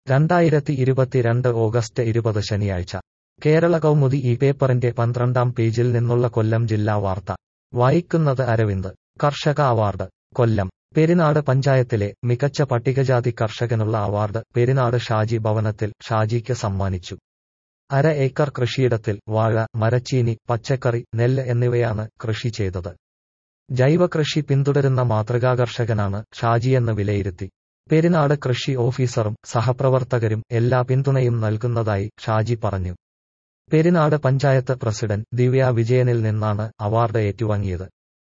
രണ്ടായിരത്തി ഇരുപത്തിരണ്ട് ഓഗസ്റ്റ് ഇരുപത് ശനിയാഴ്ച കേരള കൗമുദി ഈ പേപ്പറിന്റെ പന്ത്രണ്ടാം പേജിൽ നിന്നുള്ള കൊല്ലം ജില്ലാ വാർത്ത വായിക്കുന്നത് അരവിന്ദ് കർഷക അവാർഡ് കൊല്ലം പെരിനാട് പഞ്ചായത്തിലെ മികച്ച പട്ടികജാതി കർഷകനുള്ള അവാർഡ് പെരിനാട് ഷാജി ഭവനത്തിൽ ഷാജിക്ക് സമ്മാനിച്ചു അര ഏക്കർ കൃഷിയിടത്തിൽ വാഴ മരച്ചീനി പച്ചക്കറി നെല്ല് എന്നിവയാണ് കൃഷി ചെയ്തത് ജൈവ കൃഷി പിന്തുടരുന്ന മാതൃകാ കർഷകനാണ് ഷാജിയെന്ന് വിലയിരുത്തി പെരിനാട് കൃഷി ഓഫീസറും സഹപ്രവർത്തകരും എല്ലാ പിന്തുണയും നൽകുന്നതായി ഷാജി പറഞ്ഞു പെരിനാട് പഞ്ചായത്ത് പ്രസിഡന്റ് ദിവ്യ വിജയനിൽ നിന്നാണ് അവാർഡ് ഏറ്റുവാങ്ങിയത്